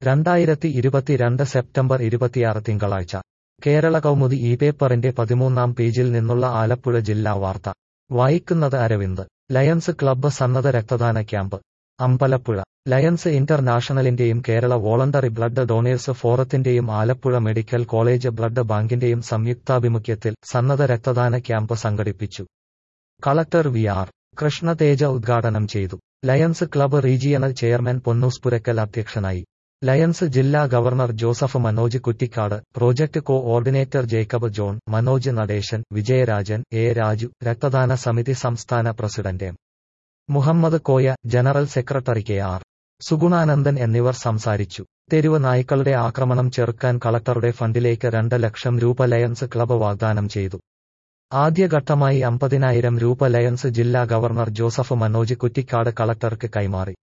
രണ്ടായിരത്തി ഇരുപത്തിരണ്ട് സെപ്റ്റംബർ ഇരുപത്തിയാറ് തിങ്കളാഴ്ച കേരള കൗമുദി ഈ പേപ്പറിന്റെ പതിമൂന്നാം പേജിൽ നിന്നുള്ള ആലപ്പുഴ ജില്ലാ വാർത്ത വായിക്കുന്നത് അരവിന്ദ് ലയൺസ് ക്ലബ്ബ് സന്നദ്ധ രക്തദാന ക്യാമ്പ് അമ്പലപ്പുഴ ലയൺസ് ഇന്റർനാഷണലിന്റെയും കേരള വോളണ്ടറി ബ്ലഡ് ഡൊണേഴ്സ് ഫോറത്തിന്റെയും ആലപ്പുഴ മെഡിക്കൽ കോളേജ് ബ്ലഡ് ബാങ്കിന്റെയും സംയുക്താഭിമുഖ്യത്തിൽ സന്നദ്ധ രക്തദാന ക്യാമ്പ് സംഘടിപ്പിച്ചു കളക്ടർ വി ആർ കൃഷ്ണതേജ ഉദ്ഘാടനം ചെയ്തു Lions club regional chairman Ponnoos Purakkal അധ്യക്ഷനായി ലയൺസ് ജില്ലാ governor Joseph Manoj Kuttikkad project coordinator Jacob John Manoj Natesan Vijayarajan A Raju രക്തദാന സമിതി സംസ്ഥാന president M Muhammad Koya general secretary K R Sugunanandan എന്നിവർ സംസാരിച്ചു തെരുവ് നായ്ക്കളുടെ ആക്രമണം ചെറുക്കാൻ കളക്ടറുടെ ഫണ്ടിലേക്ക് രണ്ട് ലക്ഷം രൂപ ലയൺസ് ക്ലബ്ബ് വാഗ്ദാനം ചെയ്തു ആദ്യഘട്ടമായി അമ്പതിനായിരം രൂപ ലയൺസ് ജില്ലാ ഗവർണർ ജോസഫ് മനോജ് കുറ്റിക്കാട് കളക്ടർക്ക് കൈമാറി